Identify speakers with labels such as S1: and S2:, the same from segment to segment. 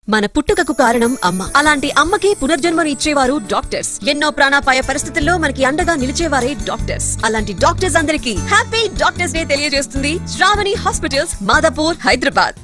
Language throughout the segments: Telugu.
S1: మన పుట్టుకకు కారణం అమ్మ అలాంటి అమ్మకి పునర్జన్మను ఇచ్చేవారు డాక్టర్స్ ఎన్నో ప్రాణాపాయ పరిస్థితుల్లో మనకి అండగా నిలిచేవారే డాక్టర్స్ అలాంటి డాక్టర్స్ అందరికీ హ్యాపీ డాక్టర్స్ డే తెలియజేస్తుంది శ్రావణి హాస్పిటల్స్ మాదాపూర్ హైదరాబాద్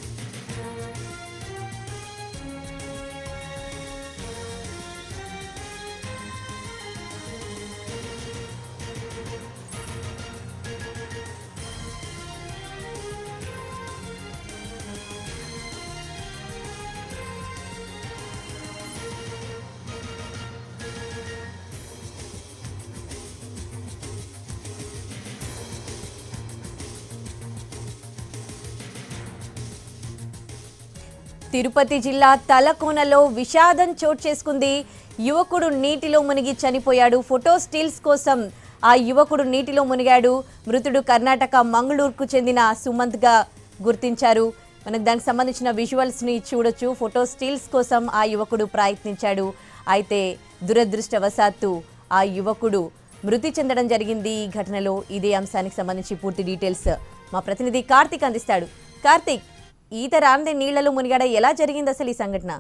S2: తిరుపతి జిల్లా తలకోనలో విషాదం చోటు చేసుకుంది యువకుడు నీటిలో మునిగి చనిపోయాడు ఫోటో స్టిల్స్ కోసం ఆ యువకుడు నీటిలో మునిగాడు మృతుడు కర్ణాటక మంగళూరుకు చెందిన సుమంత్గా గుర్తించారు మనకు దానికి సంబంధించిన విజువల్స్ ని చూడొచ్చు ఫోటో స్టిల్స్ కోసం ఆ యువకుడు ప్రయత్నించాడు అయితే దురదృష్టవశాత్తు ఆ యువకుడు మృతి చెందడం జరిగింది ఈ ఘటనలో ఇదే అంశానికి సంబంధించి పూర్తి డీటెయిల్స్ మా ప్రతినిధి కార్తీక్ అందిస్తాడు కార్తీక్ ఈత రాందే నీళ్లలో మునిగాడ ఎలా జరిగింది అసలు ఈ సంఘటన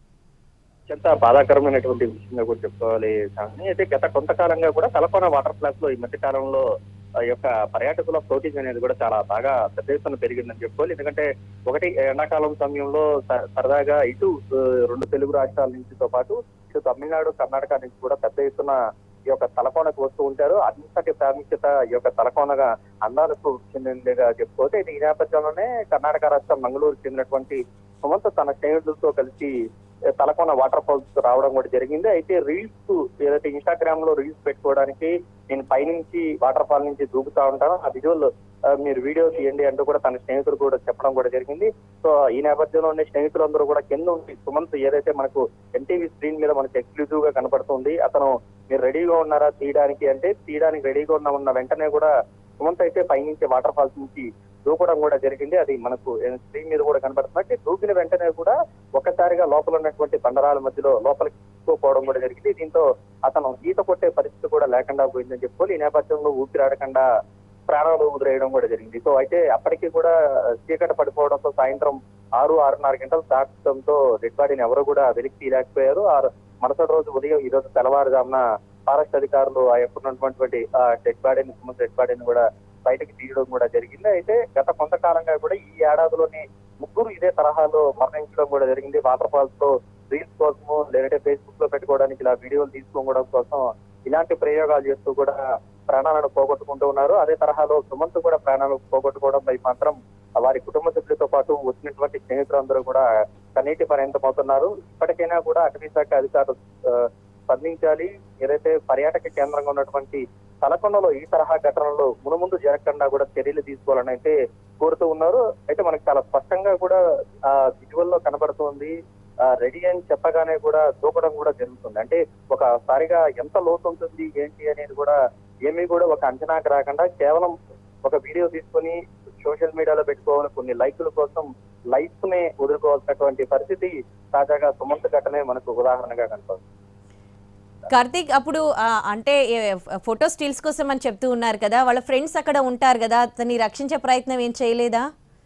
S3: అత్యంత బాధాకరమైనటువంటి విషయంగా కూడా చెప్పుకోవాలి కానీ అయితే గత కొంతకాలంగా కూడా తలకోన వాటర్ ఫ్లాస్ లో ఈ మధ్య కాలంలో ఆ యొక్క పర్యాటకుల ఫ్లోటింగ్ అనేది కూడా చాలా బాగా పెద్ద ఎత్తున పెరిగిందని చెప్పుకోవాలి ఎందుకంటే ఒకటి ఎండాకాలం సమయంలో స- సరదాగా ఇటు ఆ, రెండు తెలుగు రాష్ట్రాల నుంచితో పాటు ఇటు తమిళనాడు కర్ణాటక నుంచి కూడా పెద్ద ఎత్తున ఈ యొక్క తలకోనకు వస్తూ ఉంటారు అంతటి ప్రాముఖ్యత ఈ యొక్క తలకోనగా అందాలకు చెందినదిగా చెప్పుకోవచ్చు అయితే ఈ నేపథ్యంలోనే కర్ణాటక రాష్ట్రం మంగళూరు చెందినటువంటి సుమంత్ తన స్నేహితులతో కలిసి తలకోన వాటర్ ఫాల్స్ రావడం కూడా జరిగింది అయితే రీల్స్ ఏదైతే ఇన్స్టాగ్రామ్ లో రీల్స్ పెట్టుకోవడానికి నేను పైనుంచి వాటర్ ఫాల్ నుంచి దూకుతా ఉంటాను ఆ విజువల్ మీరు వీడియో తీయండి అంటూ కూడా తన స్నేహితులు కూడా చెప్పడం కూడా జరిగింది సో ఈ నేపథ్యంలోనే స్నేహితులందరూ కూడా కింద ఉండి సుమంత్ ఏదైతే మనకు ఎన్టీవీ స్క్రీన్ మీద మనకు ఎక్స్క్లూజివ్ గా కనపడుతుంది అతను మీరు రెడీగా ఉన్నారా తీయడానికి అంటే తీయడానికి రెడీగా ఉన్న ఉన్న వెంటనే కూడా సుమంత్ అయితే పైనుంచి వాటర్ ఫాల్స్ నుంచి దూకడం కూడా జరిగింది అది మనకు స్క్రీన్ మీద కూడా కనబడుతుంది దూకిన వెంటనే కూడా ఒక్కసారిగా లోపల ఉన్నటువంటి బండరాల మధ్యలో లోపలికి పోవడం కూడా జరిగింది దీంతో అతను ఈత కొట్టే పరిస్థితి కూడా లేకుండా పోయిందని చెప్పుకోవాలి ఈ నేపథ్యంలో ఊపిరాడకుండా ప్రాణాలు వదిలేయడం కూడా జరిగింది సో అయితే అప్పటికి కూడా చీకట పడిపోవడంతో సాయంత్రం ఆరు ఆరున్నర గంటలు దాటడంతో డెడ్ బాడీని ఎవరు కూడా వెలికి తీయలేకపోయారు ఆ మరుసటి రోజు ఉదయం ఈ రోజు తెల్లవారుజామున ఫారెస్ట్ అధికారులు ఆ యొక్క ఉన్నటువంటి డెడ్ బాడీని సుమంత్ డెడ్ బాడీని కూడా బయటకు తీయడం కూడా జరిగింది అయితే గత కొంతకాలంగా కూడా ఈ ఏడాదిలోని ముగ్గురు ఇదే తరహాలో మరణించడం కూడా జరిగింది వాటర్ ఫాల్స్ లో రీల్స్ కోసము లేదంటే ఫేస్బుక్ లో పెట్టుకోవడానికి ఇలా వీడియోలు తీసుకోవడం కోసం ఇలాంటి ప్రయోగాలు చేస్తూ కూడా ప్రాణాలను పోగొట్టుకుంటూ ఉన్నారు అదే తరహాలో సుమంత్ కూడా ప్రాణాలు పోగొట్టుకోవడం పై మాత్రం వారి కుటుంబ సభ్యులతో పాటు వచ్చినటువంటి స్నేహితులందరూ కూడా కన్నీటి పర్యంతమవుతున్నారు ఇప్పటికైనా కూడా అటవీ శాఖ అధికారులు ఆ, స్పందించాలి ఏదైతే పర్యాటక కేంద్రంగా ఉన్నటువంటి తలకొండలో ఈ తరహా ఘటనలు మునుముందు జరగకుండా కూడా చర్యలు తీసుకోవాలని అయితే కోరుతూ ఉన్నారు అయితే మనకు చాలా స్పష్టంగా కూడా ఆ విజువల్ లో కనబడుతుంది రెడీ అని చెప్పగానే కూడా దూకడం కూడా జరుగుతుంది అంటే ఒకసారిగా ఎంత లోతు ఉంటుంది ఏంటి అనేది కూడా ఏమీ కూడా ఒక అంచనాకు రాకుండా కేవలం ఒక వీడియో తీసుకొని సోషల్ మీడియాలో పెట్టుకోవాలి కొన్ని లైకుల కోసం లైఫ్ నే వదులుకోవాల్సినటువంటి పరిస్థితి తాజాగా సుమంత్ ఘటనే మనకు ఉదాహరణగా కనపడుతుంది
S2: కార్తీక్ అప్పుడు ఆ, అంటే ఏ, ఫోటో స్టిల్స్ కోసం అని చెప్తూ ఉన్నారు కదా వాళ్ళ ఫ్రెండ్స్ అక్కడ ఉంటారు కదా అతన్ని రక్షించే ప్రయత్నం ఏం చేయలేదా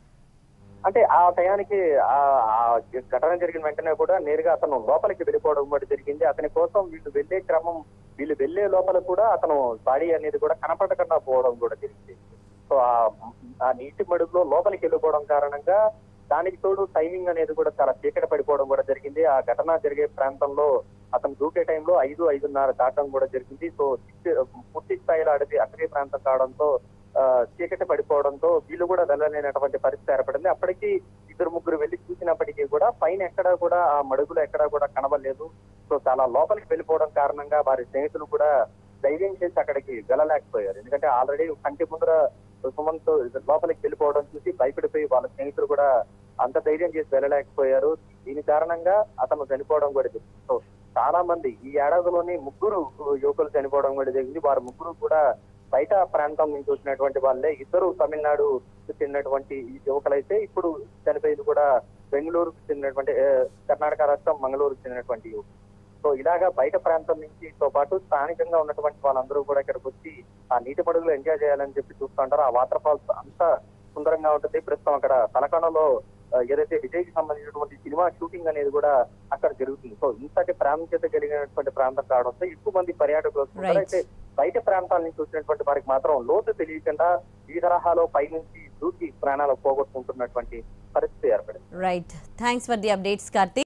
S3: అంటే ఆ టయానికి ఆ ఆ ఘటన జరిగిన వెంటనే కూడా నేరుగా అతను లోపలికి వెళ్ళిపోవడం కూడా జరిగింది అతని కోసం వీళ్ళు వెళ్ళే క్రమం వీళ్ళు వెళ్ళే లోపల కూడా అతను బాడీ అనేది కూడా కనపడకుండా పోవడం కూడా జరిగింది సో ఆ ఆ నీటి మడుగులో లోపలికి వెళ్ళిపోవడం కారణంగా దానికి తోడు టైమింగ్ అనేది కూడా చాలా చీకటి పడిపోవడం కూడా జరిగింది ఆ ఘటన జరిగే ప్రాంతంలో అతను దూకే టైంలో ఐదు ఐదున్నర దాటడం కూడా జరిగింది సో చిట్టి- పూర్తి స్థాయిలో అడవి అటవీ ప్రాంతం కావడంతో ఆ, చీకటి పడిపోవడంతో వీళ్ళు కూడా వెళ్ళలేనటువంటి పరిస్థితి ఏర్పడింది అప్పటికి ఇద్దరు ముగ్గురు వెళ్ళి చూసినప్పటికీ కూడా పైన ఎక్కడా కూడా ఆ మడుగులో ఎక్కడా కూడా కనబడలేదు సో చాలా లోపలికి వెళ్ళిపోవడం కారణంగా వారి స్నేహితులు కూడా ధైర్యం చేసి అక్కడికి వెళ్ళలేకపోయారు ఎందుకంటే ఆల్రెడీ కంటి ముందర సుమంత్ లోపలికి వెళ్ళిపోవడం చూసి భయపడిపోయి వాళ్ళ స్నేహితులు కూడా అంత ధైర్యం చేసి వెళ్ళలేకపోయారు దీని కారణంగా అతను చనిపోవడం కూడా జరిగింది సో చాలా మంది ఈ ఏడాదిలోని ముగ్గురు యువకులు చనిపోవడం కూడా జరిగింది వారు ముగ్గురు కూడా బయట ప్రాంతం నుంచి వచ్చినటువంటి వాళ్ళే ఇద్దరు తమిళనాడు చెందినటువంటి ఈ యువకులైతే ఇప్పుడు చనిపోయింది కూడా బెంగళూరుకు చెందినటువంటి ఏ, కర్ణాటక రాష్ట్రం మంగళూరుకు చెందినటువంటి యువకులు సో ఇలాగా బయట ప్రాంతం నుంచి తో పాటు స్థానికంగా ఉన్నటువంటి వాళ్ళందరూ కూడా ఇక్కడికి వచ్చి ఆ నీటి మడుగులు ఎంజాయ్ చేయాలని చెప్పి చూస్తుంటారు ఆ వాటర్ ఫాల్స్ అంతా సుందరంగా ఉంటుంది ప్రస్తుతం అక్కడ తలకొండలో ఆ, ఏదైతే విజయ్ కి సంబంధించినటువంటి సినిమా షూటింగ్ అనేది కూడా అక్కడ జరుగుతుంది సో ఇంతటి ప్రాముఖ్యత కలిగినటువంటి ప్రాంతం కావడంతో ఎక్కువ మంది పర్యాటకులు వస్తుంటారు
S2: Right.
S3: అయితే బయట ప్రాంతాల నుంచి వచ్చినటువంటి వారికి మాత్రం లోతు తెలియకుండా ఈ తరహాలో పైనుంచి దూకి ప్రాణాలు పోగొట్టుకుంటున్నటువంటి పరిస్థితి ఏర్పడింది
S2: right thanks for the updates Karthik